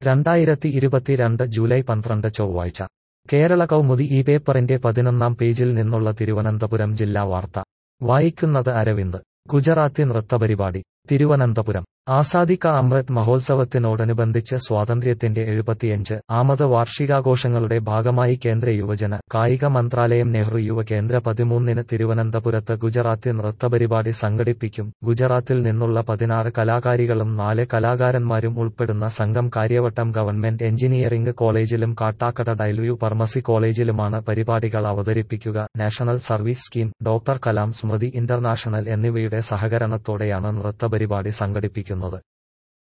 രണ്ടായിരത്തി ഇരുപത്തിരണ്ട് ജൂലൈ പന്ത്രണ്ട് ചൊവ്വാഴ്ച കേരള കൗമുദി ഈ പേപ്പറിന്റെ പതിനൊന്നാം പേജിൽ നിന്നുള്ള തിരുവനന്തപുരം ജില്ലാ വാർത്ത വായിക്കുന്നത് അരവിന്ദ് ഗുജറാത്തി നൃത്തപരിപാടി തിരുവനന്തപുരം ആസാദി കാ അമൃത് മഹോത്സവത്തിനോടനുബന്ധിച്ച് സ്വാതന്ത്ര്യത്തിന്റെ എഴുപത്തിയഞ്ച് ആമത് വാർഷികാഘോഷങ്ങളുടെ ഭാഗമായി കേന്ദ്ര യുവജന കായിക മന്ത്രാലയം നെഹ്റു യുവ കേന്ദ്ര പതിമൂന്നിന് തിരുവനന്തപുരത്ത് ഗുജറാത്തി നൃത്തപരിപാടി സംഘടിപ്പിക്കും ഗുജറാത്തിൽ നിന്നുള്ള പതിനാറ് കലാകാരികളും നാല് കലാകാരന്മാരും ഉൾപ്പെടുന്ന സംഘം കാര്യവട്ടം ഗവൺമെന്റ് എഞ്ചിനീയറിംഗ് കോളേജിലും കാട്ടാക്കട ഡൈൽവ്യൂ ഫാർമസി കോളേജിലുമാണ് പരിപാടികൾ അവതരിപ്പിക്കുക national service scheme doctor Kalam Smriti international എന്നിവയുടെ സഹകരണത്തോടെയാണ് നൃത്തപരിപാടി സംഘടിപ്പിക്കുന്നത്